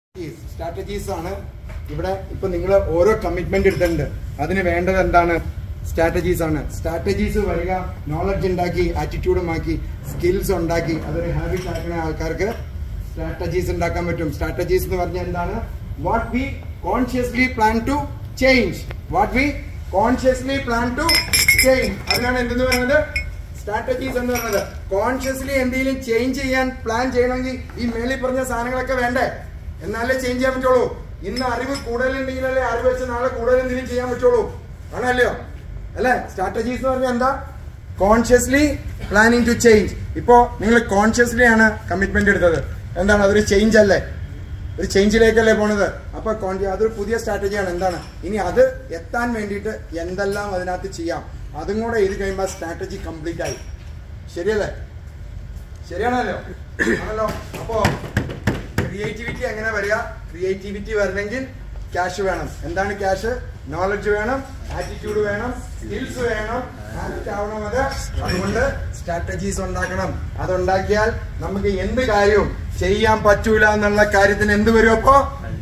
Strategies ആണ് ഇവിടെ ഇപ്പൊ നിങ്ങൾ ഓരോ കമ്മിറ്റ്മെന്റ് എടുത്തിട്ടുണ്ട് അതിന് വേണ്ടത് എന്താണ് സ്ട്രാറ്റജീസ് ആണ് സ്ട്രാറ്റജീസ് വരിക നോളജ് ഉണ്ടാക്കി ആറ്റിറ്റ്യൂഡുമാക്കി സ്കിൽസ് ഉണ്ടാക്കി അതൊരു ഹാബിറ്റ് ആക്കുന്ന ആൾക്കാർക്ക് സ്ട്രാറ്റജീസ് ഉണ്ടാക്കാൻ പറ്റും സ്ട്രാറ്റജീസ് എന്ന് പറഞ്ഞാൽ എന്താണ് what we consciously plan to change what we consciously plan to change അതിനാണ് എന്തെന്ന് പറയുന്നത് സ്ട്രാറ്റജീസ് എന്ന് പറയുന്നത് കോൺഷ്യസ്ലി എന്തെങ്കിലും ചേഞ്ച് ചെയ്യാൻ പ്ലാൻ ചെയ്യണമെങ്കിൽ ഈ മേളിൽ പറഞ്ഞ സാധനങ്ങളൊക്കെ വേണ്ടേ എന്നാലേ ചേഞ്ച് ചെയ്യാൻ പറ്റുള്ളൂ ഇന്ന് അറിവ് കൂടുതലുണ്ടെങ്കിലല്ലേ അറിവ് വെച്ച് നാളെ കൂടുതൽ എന്തെങ്കിലും ചെയ്യാൻ പറ്റുള്ളൂ ആണല്ലോ അല്ലേ സ്ട്രാറ്റജീസ് എന്ന് പറഞ്ഞാൽ എന്താ കോൺഷ്യസ്ലി പ്ലാനിങ് ടു ചേഞ്ച് ഇപ്പോ നിങ്ങൾ കോൺഷ്യസ്ലി ആണ് കമ്മിറ്റ്മെന്റ് എടുത്തത് എന്താണ് അതൊരു ചേഞ്ച് അല്ലേ ഒരു ചേഞ്ചിലേക്കല്ലേ പോണത് അപ്പൊ കോൺ- അതൊരു പുതിയ സ്ട്രാറ്റജിയാണ് എന്താണ് ഇനി അത് എത്താൻ വേണ്ടിയിട്ട് എന്തെല്ലാം അതിനകത്ത് ചെയ്യാം അതും കൂടെ എഴുതി കഴിയുമ്പോൾ സ്ട്രാറ്റജി കംപ്ലീറ്റ് ആയി ശരിയല്ലേ ശരിയാണല്ലോ ആണല്ലോ അപ്പോ ക്രിയേറ്റിവിറ്റി എങ്ങനെ വരിക ക്രിയേറ്റിവിറ്റി വരണമെങ്കിൽ ക്യാഷ് വേണം എന്താണ് ക്യാഷ് നോളജ് വേണം ആറ്റിറ്റ്യൂഡ് വേണം സ്കിൽസ് വേണം ആക്ട് ആവണം അത് അതുകൊണ്ട് സ്ട്രാറ്റജീസ് ഉണ്ടാക്കണം അതുണ്ടാക്കിയാൽ നമുക്ക് എന്ത് കാര്യവും ചെയ്യാൻ പറ്റൂല എന്നുള്ള കാര്യത്തിന് എന്ത് വരും അപ്പോ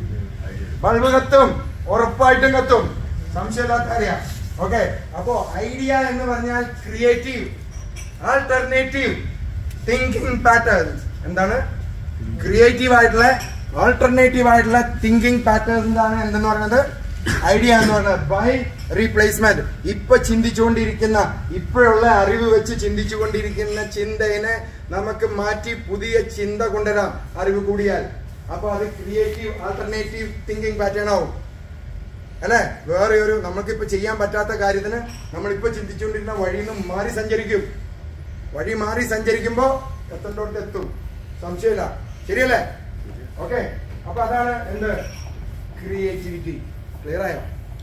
ബൾബ് കത്തും ഉറപ്പായിട്ടും കത്തും സംശയമില്ലാത്ത അറിയാം ഓക്കെ അപ്പോ ഐഡിയ എന്ന് പറഞ്ഞാൽ ക്രിയേറ്റീവ് ആൾട്ടർനേറ്റീവ് തിങ്കിങ് പാറ്റേൺസ് എന്താണ് ക്രിയേറ്റീവ് ആയിട്ടുള്ള ആൾട്ടർനേറ്റീവ് ആയിട്ടുള്ള തിങ്കിങ് പാറ്റേൺസ് ആണ് എന്തെന്ന് പറയുന്നത് ഐഡിയ എന്ന് പറയുന്നത് ബൈ റീപ്ലേസ്മെന്റ് ഇപ്പൊ ചിന്തിച്ചുകൊണ്ടിരിക്കുന്ന ഇപ്പോഴുള്ള അറിവ് വെച്ച് ചിന്തിച്ചുകൊണ്ടിരിക്കുന്ന ചിന്തയിനെ നമുക്ക് മാറ്റി പുതിയ ചിന്ത കൊണ്ടുവരാം അറിവ് കൂടിയാൽ അപ്പൊ അത് ക്രിയേറ്റീവ് ആൾട്ടർനേറ്റീവ് തിങ്കിങ് പാറ്റേൺ ആവും അല്ലെ വേറെ ഒരു നമുക്കിപ്പോ ചെയ്യാൻ പറ്റാത്ത കാര്യത്തിന് നമ്മളിപ്പോ ചിന്തിച്ചുകൊണ്ടിരുന്ന വഴിയിൽ നിന്ന് മാറി സഞ്ചരിക്കും വഴി മാറി സഞ്ചരിക്കുമ്പോ എത്തേണ്ടോട്ട് എത്തും സംശയമില്ല ശരിയല്ലേ ഓക്കെ അപ്പൊ അതാണ് എന്ത് ക്രിയേറ്റിവിറ്റി ക്ലിയർ ആയോ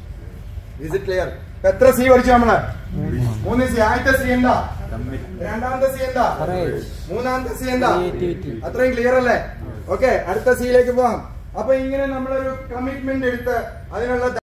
ഇസ് ഇറ്റ് ക്ലിയർ എത്ര സി പഠിച്ചു നമ്മള് മൂന്ന് സി ആദ്യത്തെ സി എന്താ രണ്ടാമത്തെ സി എന്താ മൂന്നാമത്തെ സി എന്താ Creativity. അത്രയും ക്ലിയർ അല്ലേ ഓക്കെ അടുത്ത സിയിലേക്ക് പോവാം അപ്പൊ ഇങ്ങനെ നമ്മളൊരു കമ്മിറ്റ്മെന്റ് എടുത്ത് അതിനുള്ള